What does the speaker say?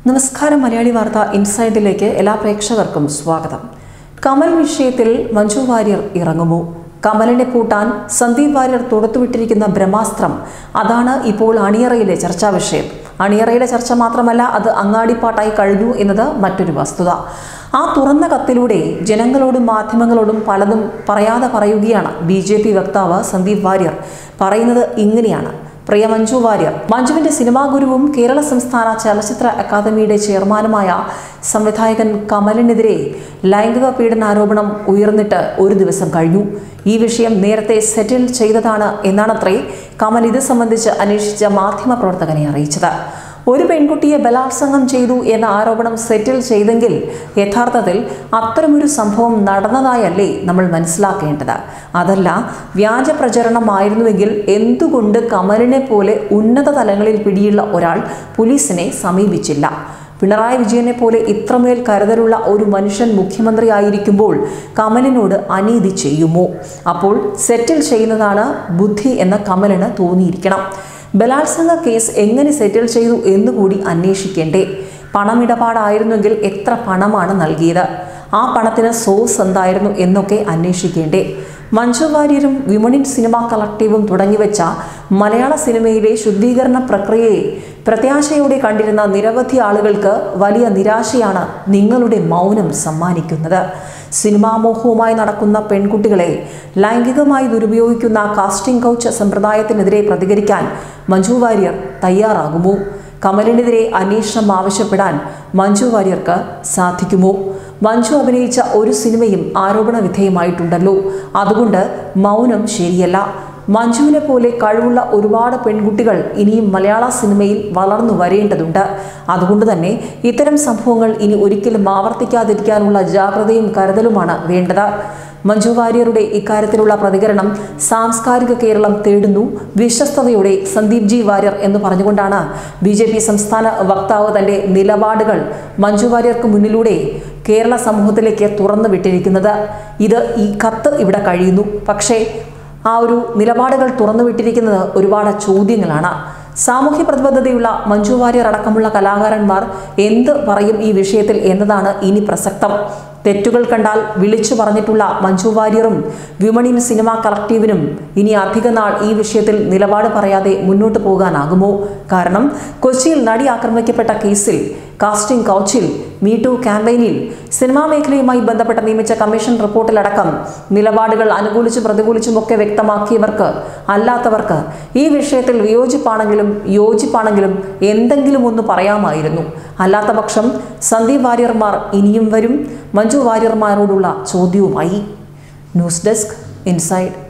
നമസ്കാരം മലയാളി വാർത്ത ഇൻസൈഡിലേക്ക് എല്ലാ പ്രേക്ഷകർക്കും സ്വാഗതം കമൽ വിഷയത്തിൽ മഞ്ജു വാര്യർ ഇറങ്ങുമോ കമലിനെ പൂട്ടാൻ സന്ദീപ് വാര്യർ തൊടുത്തുവിട്ടിരിക്കുന്ന ബ്രഹ്മാസ്ത്രം അതാണ് ഇപ്പോൾ അണിയറയിലെ ചർച്ചാ വിഷയം അണിയറയിലെ ചർച്ച മാത്രമല്ല അത് അങ്ങാടിപ്പാട്ടായി കഴിഞ്ഞു എന്നത് മറ്റൊരു വസ്തുത ആ തുറന്ന കത്തിലൂടെ ജനങ്ങളോടും മാധ്യമങ്ങളോടും പലതും പറയാതെ പറയുകയാണ് ബി ജെ പി വക്താവ് സന്ദീപ് വാര്യർ പറയുന്നത് ഇങ്ങനെയാണ് പ്രിയ മഞ്ജു വാര്യർ മഞ്ജുവിന്റെ സിനിമാ ഗുരുവും കേരള സംസ്ഥാന ചലച്ചിത്ര അക്കാദമിയുടെ ചെയർമാനുമായ സംവിധായകൻ കമലിനെതിരെ ലൈംഗിക പീഡനാരോപണം ഉയർന്നിട്ട് ഒരു ദിവസം കഴിഞ്ഞു ഈ വിഷയം നേരത്തെ സെറ്റിൽ ചെയ്തതാണ് എന്നാണത്രേ കമൽ ഇത് സംബന്ധിച്ച് അന്വേഷിച്ച മാധ്യമപ്രവർത്തകനെ അറിയിച്ചത് ഒരു പെൺകുട്ടിയെ ബലാത്സംഗം ചെയ്തു എന്ന ആരോപണം സെറ്റിൽ ചെയ്തെങ്കിൽ യഥാർത്ഥത്തിൽ അത്തരമൊരു സംഭവം നടന്നതായല്ലേ നമ്മൾ മനസ്സിലാക്കേണ്ടത് അതല്ല വ്യാജ പ്രചരണമായിരുന്നുവെങ്കിൽ എന്തുകൊണ്ട് കമലിനെ പോലെ ഉന്നത തലങ്ങളിൽ പിടിയുള്ള ഒരാൾ പോലീസിനെ സമീപിച്ചില്ല പിണറായി വിജയനെ പോലെ ഇത്രമേൽ കരുതലുള്ള ഒരു മനുഷ്യൻ മുഖ്യമന്ത്രിയായിരിക്കുമ്പോൾ കമലിനോട് അനീതി ചെയ്യുമോ അപ്പോൾ സെറ്റിൽ ചെയ്യുന്നതാണ് ബുദ്ധി എന്ന് കമലിന് തോന്നിയിരിക്കണം ബലാത്സംഗ കേസ് എങ്ങനെ സെറ്റിൽ ചെയ്തു എന്നുകൂടി അന്വേഷിക്കേണ്ടേ പണമിടപാടായിരുന്നെങ്കിൽ എത്ര പണമാണ് നൽകിയത് ആ പണത്തിന് സോഴ്സ് എന്തായിരുന്നു എന്നൊക്കെ അന്വേഷിക്കേണ്ടേ മഞ്ജു വാര്യരും വിമണിൻ സിനിമാ കളക്റ്റീവും തുടങ്ങിവെച്ച മലയാള സിനിമയിലെ ശുദ്ധീകരണ പ്രക്രിയയെ പ്രത്യാശയോടെ കണ്ടിരുന്ന നിരവധി ആളുകൾക്ക് വലിയ നിരാശയാണ് നിങ്ങളുടെ മൗനം സമ്മാനിക്കുന്നത് സിനിമാമോഹവുമായി നടക്കുന്ന പെൺകുട്ടികളെ ലൈംഗികമായി ദുരുപയോഗിക്കുന്ന കാസ്റ്റിംഗ് കൗച്ച് സമ്പ്രദായത്തിനെതിരെ പ്രതികരിക്കാൻ മഞ്ജു വാര്യർ തയ്യാറാകുമോ കമലിനെതിരെ അന്വേഷണം ആവശ്യപ്പെടാൻ മഞ്ജു വാര്യർക്ക് സാധിക്കുമോ മഞ്ജു അഭിനയിച്ച ഒരു സിനിമയും ആരോപണ വിധേയമായിട്ടുണ്ടല്ലോ അതുകൊണ്ട് മൗനം ശരിയല്ല മഞ്ജുവിനെ പോലെ കഴിവുള്ള ഒരുപാട് പെൺകുട്ടികൾ ഇനിയും മലയാള സിനിമയിൽ വളർന്നു വരേണ്ടതുണ്ട് അതുകൊണ്ട് തന്നെ ഇത്തരം സംഭവങ്ങൾ ഇനി ഒരിക്കലും ആവർത്തിക്കാതിരിക്കാനുള്ള ജാഗ്രതയും കരുതലുമാണ് വേണ്ടത് മഞ്ജു വാര്യരുടെ ഇക്കാര്യത്തിലുള്ള പ്രതികരണം സാംസ്കാരിക കേരളം തേടുന്നു വിശ്വസ്തയോടെ സന്ദീപ് ജി വാര്യർ എന്ന് പറഞ്ഞുകൊണ്ടാണ് ബി ജെ പി സംസ്ഥാന വക്താവ് തന്റെ നിലപാടുകൾ മഞ്ജു വാര്യർക്ക് മുന്നിലൂടെ കേരള സമൂഹത്തിലേക്ക് തുറന്നു വിട്ടിരിക്കുന്നത് ഇത് ഈ കത്ത് ഇവിടെ കഴിയുന്നു പക്ഷേ ആ ഒരു നിലപാടുകൾ തുറന്നു വിട്ടിരിക്കുന്നത് ഒരുപാട് ചോദ്യങ്ങളാണ് സാമൂഹ്യ പ്രതിബദ്ധതയുള്ള മഞ്ജു വാര്യർ അടക്കമുള്ള കലാകാരന്മാർ എന്ത് പറയും ഈ വിഷയത്തിൽ എന്നതാണ് ഇനി പ്രസക്തം തെറ്റുകൾ കണ്ടാൽ വിളിച്ചു പറഞ്ഞിട്ടുള്ള മഞ്ജു വാര്യറും വിമണിൻ സിനിമാ കളക്റ്റീവിനും ഇനി അധിക നാൾ ഈ വിഷയത്തിൽ നിലപാട് പറയാതെ മുന്നോട്ട് പോകാനാകുമോ കാരണം കൊച്ചിയിൽ നടി ആക്രമിക്കപ്പെട്ട കേസിൽ കാസ്റ്റിംഗ് കൗച്ചിൽ മീടു ക്യാമ്പയിനിൽ സിനിമാ മേഖലയുമായി ബന്ധപ്പെട്ട നിയമിച്ച കമ്മീഷൻ റിപ്പോർട്ടിലടക്കം നിലപാടുകൾ അനുകൂലിച്ചും പ്രതികൂലിച്ചും ഒക്കെ വ്യക്തമാക്കിയവർക്ക് അല്ലാത്തവർക്ക് ഈ വിഷയത്തിൽ വിയോജിപ്പാണെങ്കിലും യോജിപ്പാണെങ്കിലും എന്തെങ്കിലും ഒന്ന് പറയാമായിരുന്നു അല്ലാത്ത പക്ഷം സന്ദീപ് വാര്യർമാർ ഇനിയും വരും മഞ്ജു വാര്യർമാരോടുള്ള ചോദ്യവുമായി ന്യൂസ് ഡെസ്ക് ഇൻസൈഡ്